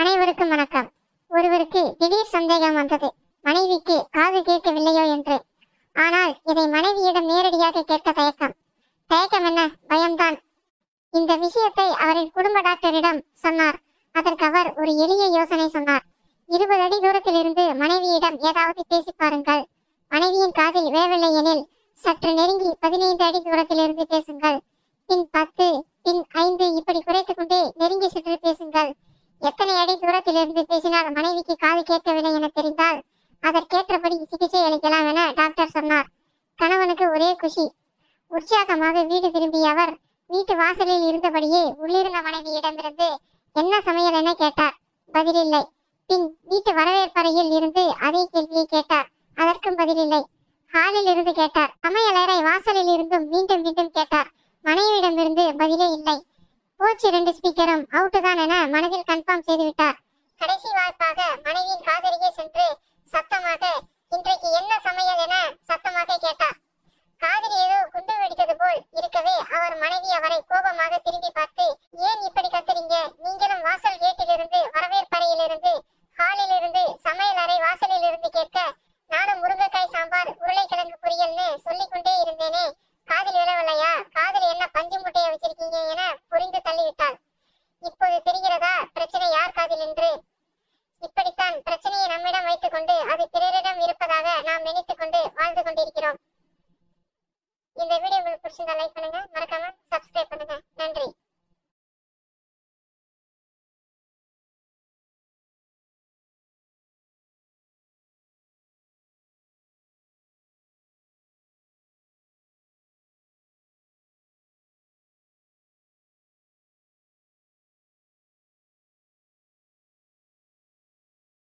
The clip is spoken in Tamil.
அனைவருக்கும் வணக்கம் ஒருவருக்கு திடீர் சந்தேகம் வந்தது மனைவிக்கு காது கேட்கவில்லையோ என்று ஆனால் இதை மனைவியிடம் நேரடியாக கேட்க தயக்கம் தயக்கம் என்ன பயம்தான் இந்த விஷயத்தை அவரின் குடும்ப டாக்டரிடம் சொன்னார் அதற்கு அவர் ஒரு எளிய யோசனை சொன்னார் இருபது அடி தூரத்தில் இருந்து மனைவியிடம் ஏதாவது பேசி பாருங்கள் மனைவியின் காதில் வேவில்லை எனில் சற்று நெருங்கி பதினைந்து அடி தூரத்தில் இருந்து பேசுங்கள் பின் பத்து பின் ஐந்து இப்படி குறைத்துக் கொண்டே நெருங்கி சென்று பேசுங்கள் எத்தனை அடி தூரத்தில் இருந்து பேசினால் மனைவிக்கு காது கேட்கவில்லை என தெரிந்தால் அதற்கேற்றபடி சிகிச்சை அளிக்கலாம் என டாக்டர் சொன்னார் கணவனுக்கு ஒரே குஷி உற்சாகமாக வீடு திரும்பிய அவர் வீட்டு வாசலில் இருந்தபடியே உள்ளிருந்த மனைவியிடமிருந்து என்ன சமையல் என கேட்டார் பதிலில்லை